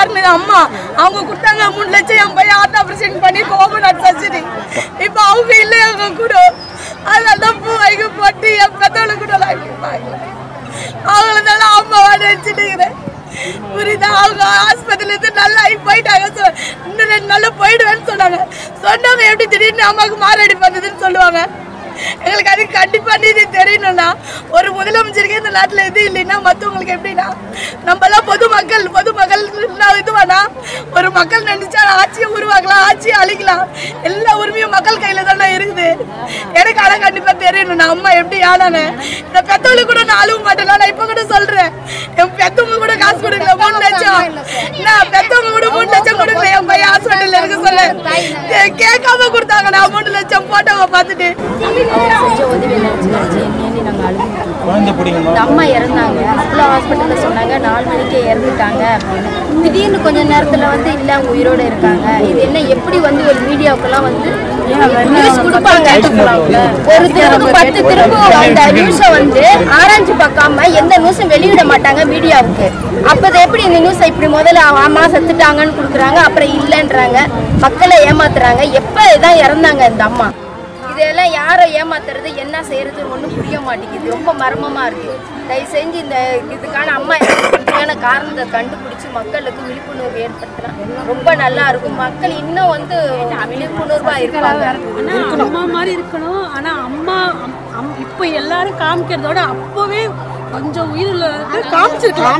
யாருன்னு அம்மா அவங்க கொடுத்தாங்க மூணு லட்சம் என் பையன் ஹார்ட் ஆபரேஷன் பண்ணி கோமநாட் சர்ஜரி இப்போ அவங்க இல்லை அவங்க கூட அதனால பூ வைக்க போட்டு என் பெத்தவளை கூட வாங்கிப்பாங்க அவங்கள நல்லா அம்மாவா நினைச்சிட்டுக்கிறேன் புரியுதா அவங்க ஆஸ்பத்திரியில இருந்து நல்லா ஆகி போயிட்டாங்க சொ- இன்னும் ரெண்டு நாள்ல போயிடுவேன்னு சொன்னாங்க சொன்னவங்க எப்படி திடீர்னு அம்மாவுக்கு மாரடி வந்ததுன்னு சொல்லுவாங்க எங்களுக்கு அது கண்டிப்பா நீதி தெரியணும்னா ஒரு முதலமைச்சருக்கு இந்த நாட்டுல இது இல்லைன்னா மத்தவங்களுக்கு எப்படின்னா நம்ம எல்லாம் பொதுமக்கள் பொதுமக்கள் இதுவானா ஒரு மக்கள் நினைச்சா ஆட்சியை உருவாக்கலாம் ஆட்சியை அழிக்கலாம் எல்லா உரிமையும் மக்கள் கையில தானே இருக்குது எனக்கு ஆனா கண்டிப்பா தெரியணும் நான் அம்மா எப்படி ஆனாங்க இந்த பெத்தவளுக்கு கூட நான் அழுவ மாட்டேன் நான் இப்ப கூட சொல்றேன் என் பெத்தவங்க கூட காசு கொடுக்கல மூணு லட்சம் நான் பெத்தவங்க கூட மூணு லட்சம் கொடுக்கல என் பையன் ஹாஸ்பிட்டல்ல இருக்க சொல்ல கே- கேட்காம கொடுத்தாங்க நான் மூணு லட்சம் போட்டோவை பார்த்துட்டு அவங்க செஞ்ச உதவி நினச்சி நினச்சி எண்ணி நாங்கள் அழுதுட்டு குழந்தை பிடிக்கணும் இந்த அம்மா இறந்தாங்க அப்போலோ ஹாஸ்பிட்டலில் சொன்னாங்க நாலு மணிக்கே இறந்துட்டாங்க அப்படின்னு திடீர்னு கொஞ்ச நேரத்தில் வந்து இல்லை அவங்க உயிரோட இருக்காங்க இது என்ன எப்படி வந்து ஒரு மீடியாவுக்கெல்லாம் வந்து நியூஸ் கொடுப்பாங்க ஒரு திரும்ப பத்து திரும்ப அந்த நியூஸை வந்து ஆராய்ச்சி பார்க்காம எந்த நியூஸும் வெளியிட மாட்டாங்க மீடியாவுக்கு அப்போ அது எப்படி இந்த நியூஸை இப்படி முதல்ல அம்மா செத்துட்டாங்கன்னு கொடுக்குறாங்க அப்புறம் இல்லைன்றாங்க மக்களை ஏமாத்துறாங்க எப்போ இதான் இறந்தாங்க இந்த அம்மா இதெல்லாம் யாரை ஏமாத்துறது என்ன செய்யறதுன்னு ஒன்றும் புரிய மாட்டேங்குது ரொம்ப மர்மமா இருக்கு தயவு செஞ்சு இந்த இதுக்கான அம்மா உண்மையான காரணத்தை கண்டுபிடிச்சு மக்களுக்கு விழிப்புணர்வு ஏற்படுத்தினா ரொம்ப நல்லா இருக்கும் மக்கள் இன்னும் வந்து விழிப்புணர்வா இருப்பாங்க ஆனா அம்மா மாதிரி இருக்கணும் ஆனா அம்மா அம்- அம்- இப்ப எல்லாரும் காமிக்கிறதோட அப்பவே கொஞ்சம் உயிரில் காமிச்சிருக்கலாம்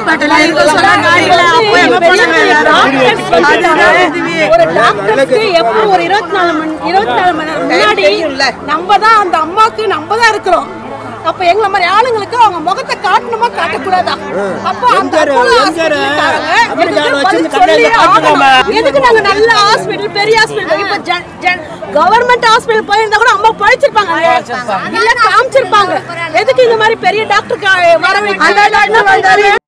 ஒரு டாக்டருக்கு எப்போ ஒரு இருபத்தி நாலு மணி இருபத்தி நாலு மணி நேரம் முன்னாடி நம்ம தான் அந்த அம்மாக்கு நம்ம தான் இருக்கிறோம் அப்ப எங்களை மாதிரி ஆளுங்களுக்கு அவங்க முகத்தை காட்டணுமா காட்டக்கூடாதா அப்ப அந்த அப்போலோ ஹாஸ்பிட்டலுக்காரங்க எங்களுக்கு பதில் சொல்லியே ஆகணும். எதுக்கு நாங்க நல்ல ஹாஸ்பிட்டல் பெரிய ஹாஸ்பிட்டல் இப்ப கவர்மெண்ட் ஹாஸ்பிட்டல் போயிருந்தா கூட அம்மா பழிச்சிருப்பாங்க இல்ல காமிச்சிருப்பாங்க எதுக்கு இந்த மாதிரி பெரிய டாக்டருக்கு வர வைக்க